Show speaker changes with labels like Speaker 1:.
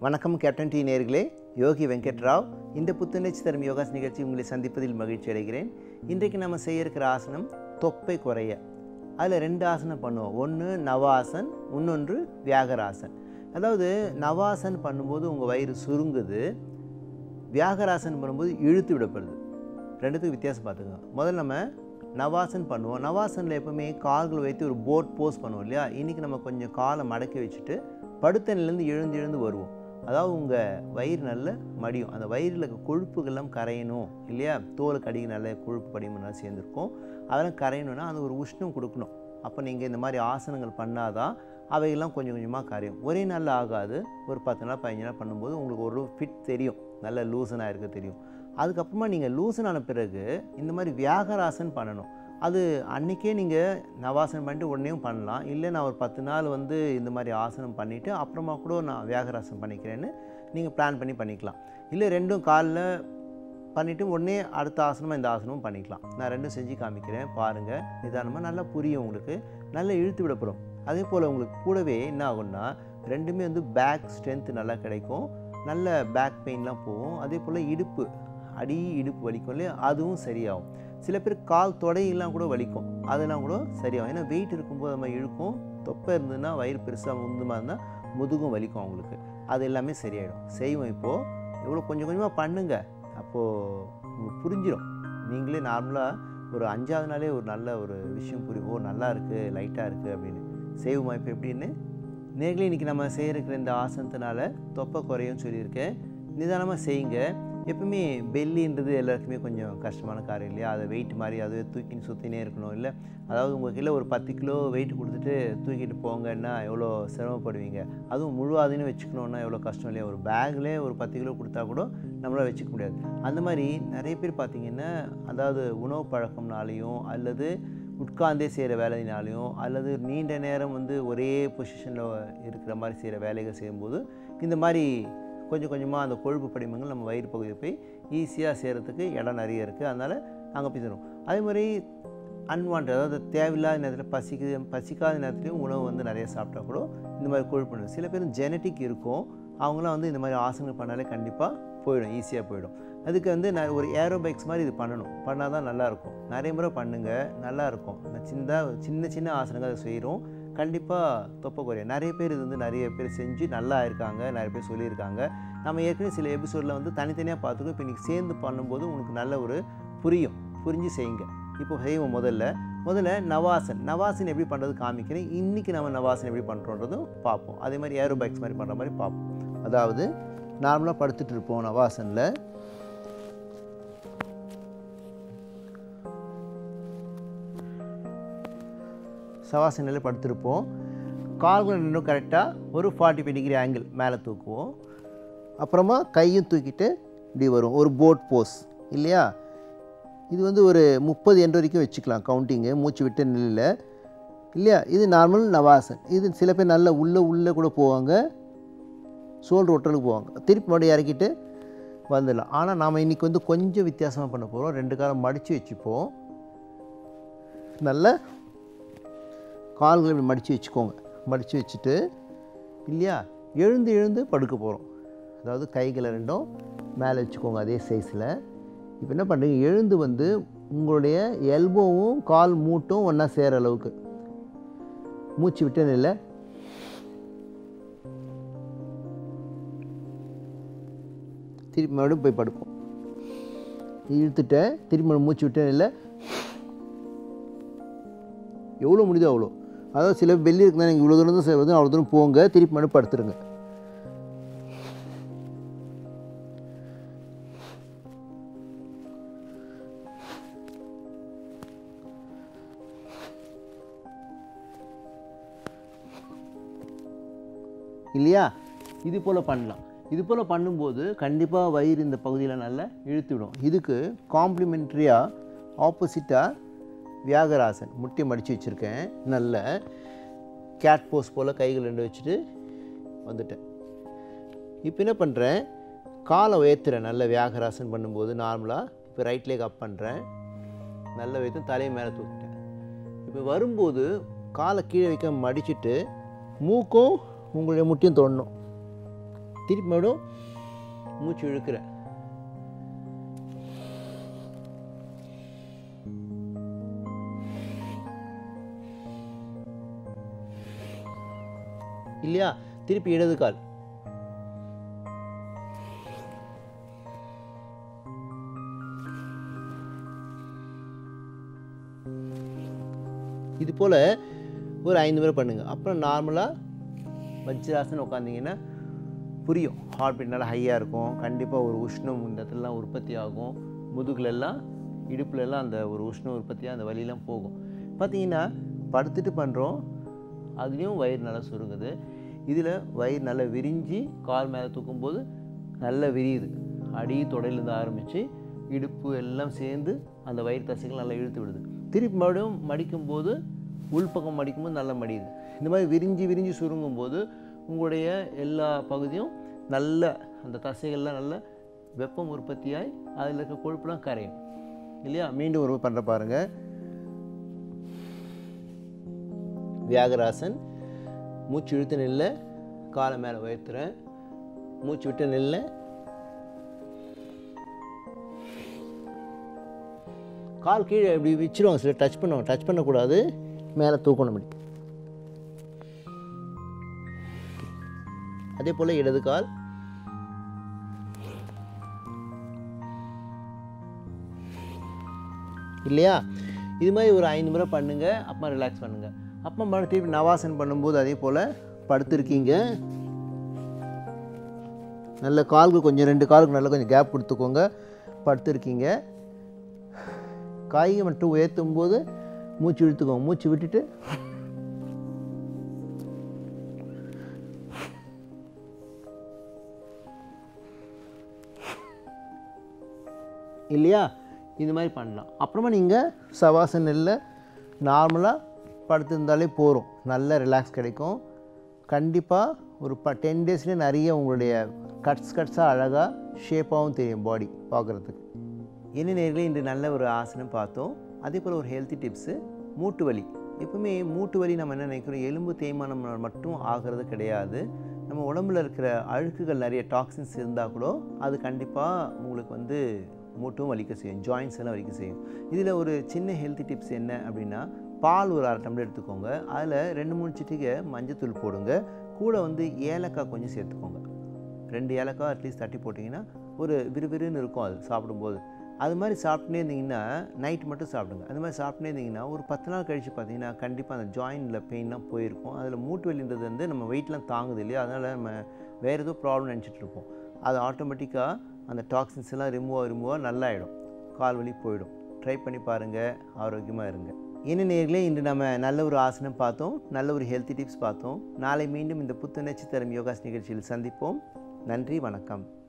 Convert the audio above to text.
Speaker 1: வணக்கம் captain D நேர்களே யோகி வெங்கட்ராவ் இந்த புத்துணர்ச்சி தரும் யோகாஸ் நிகழ்ச்சி உங்களை சந்திப்பதில் மகிழ்ச்சி அடைகிறேன் இன்றைக்கு நம்ம செய்ய இருக்கிற ஆசனம் தொப்பை குறைய அதில் ரெண்டு ஆசனம் பண்ணுவோம் ஒன்று நவாசன் இன்னொன்று வியாகராசன் அதாவது நவாசன் பண்ணும்போது உங்கள் வயிறு சுருங்குது வியாகராசன் பண்ணும்போது இழுத்து விடப்படுது ரெண்டுத்துக்கும் வித்தியாசம் பார்த்துக்கோங்க முதல்ல நம்ம நவாசன் பண்ணுவோம் நவாசனில் எப்பவுமே கால்கள் வைத்து ஒரு போட் போஸ் பண்ணுவோம் இல்லையா இன்றைக்கி நம்ம கொஞ்சம் காலை மடக்கி வச்சுட்டு படுத்த நிலையிலேருந்து எழுந்து எழுந்து வருவோம் அதாவது உங்கள் வயிறு நல்ல மடியும் அந்த வயிறில் இருக்க கொழுப்புகள்லாம் கரையணும் இல்லையா தோலுக்கு அடிக்க நல்ல கொழுப்பு படிமெல்லாம் சேர்ந்துருக்கும் அதெல்லாம் கரையணும்னா அது ஒரு உஷ்ணம் கொடுக்கணும் அப்போ நீங்கள் இந்த மாதிரி ஆசனங்கள் பண்ணாதான் அவையெல்லாம் கொஞ்சம் கொஞ்சமாக கரையும் ஒரே நாளில் ஆகாது ஒரு பத்து நாள் பதினஞ்சு நாள் பண்ணும்போது உங்களுக்கு ஒரு ஃபிட் தெரியும் நல்ல லூசனாக இருக்க தெரியும் அதுக்கப்புறமா நீங்கள் லூசன் ஆன பிறகு இந்த மாதிரி வியாகராசன் பண்ணணும் அது அன்றைக்கே நீங்கள் நவாசனம் பண்ணிட்டு உடனேயும் பண்ணலாம் இல்லை நான் ஒரு பத்து நாள் வந்து இந்த மாதிரி ஆசனம் பண்ணிவிட்டு அப்புறமா கூட நான் வியாகராசனம் பண்ணிக்கிறேன்னு நீங்கள் பிளான் பண்ணி பண்ணிக்கலாம் இல்லை ரெண்டும் காலில் பண்ணிவிட்டு உடனே அடுத்த ஆசனமாக இந்த ஆசனமும் பண்ணிக்கலாம் நான் ரெண்டும் செஞ்சு காமிக்கிறேன் பாருங்கள் நிதானமாக நல்லா புரியும் உங்களுக்கு நல்லா இழுத்து விடப்படும் அதே போல் உங்களுக்கு கூடவே என்ன ஆகும்னா ரெண்டுமே வந்து பேக் ஸ்ட்ரென்த்து நல்லா கிடைக்கும் நல்ல பேக் பெயின்லாம் போகும் அதே போல் இடுப்பு அடி இடுப்பு வலிக்கும் இல்லையா அதுவும் சரியாகும் சில பேர் கால் தொடையெல்லாம் கூட வலிக்கும் அதெல்லாம் கூட சரியாகும் ஏன்னா வெயிட் இருக்கும்போது நம்ம இழுக்கும் தொப்பை இருந்ததுன்னா வயிறு பெருசாக முந்துமா இருந்தால் முதுகும் வலிக்கும் அவங்களுக்கு அது எல்லாமே சரியாயிடும் செய்வோம் இப்போது இவ்வளோ கொஞ்சம் கொஞ்சமாக பண்ணுங்கள் அப்போது உங்களுக்கு புரிஞ்சிடும் நீங்களே நார்மலாக ஒரு அஞ்சாவது நாளே ஒரு நல்ல ஒரு விஷயம் புரியும் ஓ நல்லா இருக்குது லைட்டாக இருக்குது அப்படின்னு செய்வோமா இப்போ எப்படின்னு நேர்களே இன்றைக்கி நம்ம செய்கிற இந்த ஆசனத்தினால தொப்பை குறையும் சொல்லியிருக்கேன் நிதானமாக செய்யுங்க எப்பவுமே பெல்லின்றது எல்லாருக்குமே கொஞ்சம் கஷ்டமான காரியம் இல்லையா அதை வெயிட் மாதிரி அதுவே தூக்கின்னு சுற்றினே இருக்கணும் இல்லை அதாவது உங்கள் கீழே ஒரு பத்து கிலோ வெயிட் கொடுத்துட்டு தூக்கிட்டு போங்கன்னா எவ்வளோ சிரமப்படுவீங்க அதுவும் முழுவாதுன்னு வச்சுக்கணுன்னா எவ்வளோ கஷ்டம் இல்லையா ஒரு பேக்லேயே ஒரு பத்து கிலோ கொடுத்தா கூட நம்மளால் வச்சுக்க முடியாது அந்த மாதிரி நிறைய பேர் பார்த்திங்கன்னா அதாவது உணவு பழக்கம்னாலேயும் அல்லது உட்கார்ந்தே செய்கிற வேலையினாலையும் அல்லது நீண்ட நேரம் வந்து ஒரே பொசிஷனில் இருக்கிற மாதிரி செய்கிற வேலைகள் செய்யும்போது இந்த மாதிரி கொஞ்சம் கொஞ்சமாக அந்த கொழுப்பு படிமங்கள் நம்ம வயிறு பகுதியில் போய் ஈஸியாக செய்கிறதுக்கு இடம் நிறைய இருக்குது அதனால் அங்கே போய் தரும் அதே மாதிரி அன்வான்ட் அதாவது தேவையில்லாத நேரத்தில் பசிக்கு பசிக்காத நேரத்துலையும் உணவு வந்து நிறைய சாப்பிட்டா கூட இந்த மாதிரி கொழுப்பு சில பேர் ஜெனட்டிக் இருக்கும் அவங்களாம் வந்து இந்த மாதிரி ஆசனங்கள் பண்ணாலே கண்டிப்பாக போயிடும் ஈஸியாக போயிடும் அதுக்கு வந்து நான் ஒரு ஏரோபைக்ஸ் மாதிரி இது பண்ணணும் பண்ணால் தான் நல்லாயிருக்கும் நிறைய முறை பண்ணுங்கள் நல்லாயிருக்கும் சின்ன சின்ன சின்ன ஆசனங்கள் அதை செய்கிறோம் கண்டிப்பாக தொப்பை குறையும் நிறைய பேர் இது வந்து நிறைய பேர் செஞ்சு நல்லா இருக்காங்க நிறைய பேர் சொல்லியிருக்காங்க நம்ம ஏற்கனவே சில எபிசோடில் வந்து தனித்தனியாக பார்த்துக்கோ இப்போ இன்றைக்கி சேர்ந்து பண்ணும்போது உங்களுக்கு நல்ல ஒரு புரியும் புரிஞ்சு செய்யுங்க இப்போ செய்வோம் முதல்ல முதல்ல நவாசன் நவாசன் எப்படி பண்ணுறது காமிக்கிறேன் இன்றைக்கி நம்ம நவாசன் எப்படி பண்ணுறோன்றதும் பார்ப்போம் அதே மாதிரி ஏரோபைக்ஸ் மாதிரி பண்ணுற மாதிரி பார்ப்போம் அதாவது நார்மலாக படுத்துட்டு இருப்போம் நவாசனில் சவாசனில் படுத்திருப்போம் கால்கள் ரெண்டும் கரெக்டாக ஒரு ஃபார்ட்டி ஃபைவ் டிகிரி ஆங்கிள் மேலே தூக்குவோம் அப்புறமா கையும் தூக்கிட்டு இப்படி வரும் ஒரு போட் போஸ் இல்லையா இது வந்து ஒரு முப்பது எண்டு வரைக்கும் வச்சுக்கலாம் கவுண்டிங்கு மூச்சு விட்டு நிலையில் இல்லையா இது நார்மல் நவாசன் இது சில பேர் நல்ல உள்ளே உள்ளே கூட போவாங்க சோல்ட்ரு ஒட்டலுக்கு போவாங்க திருப்பி மறுபடியும் இறக்கிட்டு வந்துடலாம் ஆனால் நாம் இன்றைக்கி வந்து கொஞ்சம் வித்தியாசமாக பண்ண போகிறோம் ரெண்டு காலம் மடித்து வச்சுப்போம் நல்ல கால்களை இப்படி மடித்து வச்சுக்கோங்க மடித்து வச்சுட்டு இல்லையா எழுந்து எழுந்து படுக்க போகிறோம் அதாவது கைகளை ரெண்டும் மேலே வச்சுக்கோங்க அதே சைஸில் இப்போ என்ன பண்ணுறீங்க எழுந்து வந்து உங்களுடைய எல்போவும் கால் மூட்டும் ஒன்றா சேர அளவுக்கு மூச்சு விட்டு இல்லை திருப்பி மறுபடியும் போய் படுப்போம் இழுத்துட்டேன் திருப்பி மூச்சு விட்டேன் இல்லை எவ்வளோ முடியுதோ அவ்வளோ அதாவது சில பெல்லி இருக்குன்னா நீங்கள் இவ்வளோ தூரம் தான் செய்வது அவ்வளோ தூரம் போங்க திருப்பி மட்டும் படுத்துருங்க இல்லையா இது போல் பண்ணலாம் இது போல் பண்ணும்போது கண்டிப்பாக வயிறு இந்த பகுதியில் நல்லா இழுத்துவிடும் இதுக்கு காம்ப்ளிமெண்ட்ரியாக ஆப்போசிட்டாக வியாகராசன் முட்டி மடித்து வச்சுருக்கேன் நல்ல கேட் போஸ் போல் கைகள் ரெண்டு வச்சுட்டு வந்துட்டேன் இப்போ என்ன பண்ணுறேன் காலை உயர்த்துறேன் நல்ல வியாகராசன் பண்ணும்போது நார்மலாக இப்போ ரைட் லேக் அப் பண்ணுறேன் நல்ல வைத்து தலையை மேலே தூக்கிட்டேன் இப்போ வரும்போது காலை கீழே வைக்க மடிச்சுட்டு மூக்கும் உங்களுடைய முட்டியும் தொடணும் திருப்பி மறுபடியும் மூச்சு இழுக்கிற இல்லையா திருப்பி இடது கால் இது போல் ஒரு ஐந்து முறை பண்ணுங்கள் அப்புறம் நார்மலாக வஜ்ராசனம் உட்காந்திங்கன்னா புரியும் ஹார்ட் பீட் நல்லா ஹையாக இருக்கும் கண்டிப்பாக ஒரு உஷ்ணம் இந்த இடத்துலலாம் உற்பத்தி ஆகும் முதுகுலெல்லாம் இடுப்புலெல்லாம் அந்த ஒரு உஷ்ணம் உற்பத்தியாக அந்த வலியெல்லாம் போகும் பார்த்தீங்கன்னா படுத்துட்டு பண்ணுறோம் அதுலேயும் வயிறு நல்லா சுருங்குது இதில் வயிறு நல்லா விரிஞ்சு கால் மேலே தூக்கும்போது நல்லா விரியுது அடி தொடையிலேருந்து ஆரம்பித்து இடுப்பு எல்லாம் சேர்ந்து அந்த வயிறு தசைகள் நல்லா இழுத்து விடுது திருப்பி மறுபடியும் மடிக்கும்போது உள்பக்கம் மடிக்கும்போது நல்லா மடியுது இந்த மாதிரி விரிஞ்சு விரிஞ்சு சுருங்கும் போது உங்களுடைய எல்லா பகுதியும் நல்ல அந்த தசைகள்லாம் நல்ல வெப்பம் உற்பத்தியாகி அதில் இருக்க கொழுப்புலாம் கரையும் இல்லையா மீண்டும் ஒரு பண்ணுற பாருங்கள் வியாகராசன் மூச்சு இழுத்து நில்ல காலை மேலே உயர்த்துறேன் மூச்சு விட்டு நில்ல கால் கீழே இப்படி வச்சிருவாங்க சில டச் பண்ணுவாங்க டச் பண்ணக்கூடாது மேலே தூக்கணும் இப்படி அதே போல் இடது கால் இல்லையா இது மாதிரி ஒரு ஐந்து முறை பண்ணுங்கள் அப்புறம் ரிலாக்ஸ் பண்ணுங்கள் அப்புறம் மறுபடியும் திருப்பி நவாசன் பண்ணும்போது அதே போல் படுத்திருக்கீங்க நல்ல கால்கள் கொஞ்சம் ரெண்டு காலுக்கு நல்லா கொஞ்சம் கேப் கொடுத்துக்கோங்க படுத்திருக்கீங்க காய்கை மட்டும் உயர்த்தும் போது மூச்சு இழுத்துக்கோங்க மூச்சு விட்டுட்டு இல்லையா இந்த மாதிரி பண்ணலாம் அப்புறமா நீங்கள் சவாசனில் நார்மலாக படுத்திருந்தாலே போகிறோம் நல்ல ரிலாக்ஸ் கிடைக்கும் கண்டிப்பாக ஒரு ப டென் டேஸ்லேயே நிறைய உங்களுடைய கட்ஸ் கட்ஸாக அழகாக ஷேப்பாகவும் தெரியும் பாடி பார்க்குறதுக்கு என்ன நேர்களே இன்று நல்ல ஒரு ஆசனம் பார்த்தோம் அதே போல் ஒரு ஹெல்த்தி டிப்ஸு மூட்டு வலி எப்பவுமே மூட்டு வலி நம்ம என்ன நினைக்கிறோம் எலும்பு தேய்மானம் மட்டும் ஆகிறது கிடையாது நம்ம உடம்புல இருக்கிற அழுக்குகள் நிறைய டாக்ஸின்ஸ் இருந்தால் கூட அது கண்டிப்பாக உங்களுக்கு வந்து மூட்டும் வலிக்க செய்யும் ஜாயின்ஸ் எல்லாம் வலிக்க செய்யும் இதில் ஒரு சின்ன ஹெல்த்தி டிப்ஸ் என்ன அப்படின்னா பால் ஒரு அரை டம்ளர் எடுத்துக்கோங்க அதில் ரெண்டு மூணு சிட்டிகை மஞ்சத்தூள் போடுங்க கூட வந்து ஏலக்காய் கொஞ்சம் சேர்த்துக்கோங்க ரெண்டு ஏலக்காய் அட்லீஸ்ட் தட்டி போட்டிங்கன்னா ஒரு விறுவிறுன்னு இருக்கும் அது சாப்பிடும்போது அது மாதிரி சாப்பிட்டுனே இருந்தீங்கன்னா நைட் மட்டும் சாப்பிடுங்க அந்த மாதிரி சாப்பிட்டுனே இருந்தீங்கன்னா ஒரு பத்து நாள் கழித்து பார்த்தீங்கன்னா கண்டிப்பாக அந்த ஜாயினில் பெயின்லாம் போயிருக்கும் அதில் மூட்டு வலின்றது வந்து நம்ம வெயிட்லாம் தாங்குது இல்லையா அதனால் நம்ம வேறு ஏதோ ப்ராப்ளம் நினச்சிட்டு இருப்போம் அது ஆட்டோமேட்டிக்காக அந்த டாக்ஸின்ஸ் எல்லாம் ரிமூவாக ரிமூவாக நல்லாயிடும் கால் வலி போயிடும் ட்ரை பண்ணி பாருங்கள் ஆரோக்கியமாக இருங்க என்ன நேர்களே இன்று நம்ம நல்ல ஒரு ஆசனம் பார்த்தோம் நல்ல ஒரு ஹெல்த்தி டிப்ஸ் பார்த்தோம் நாளை மீண்டும் இந்த புத்துணர்ச்சி தரும் யோகாஸ் நிகழ்ச்சியில் சந்திப்போம் நன்றி வணக்கம்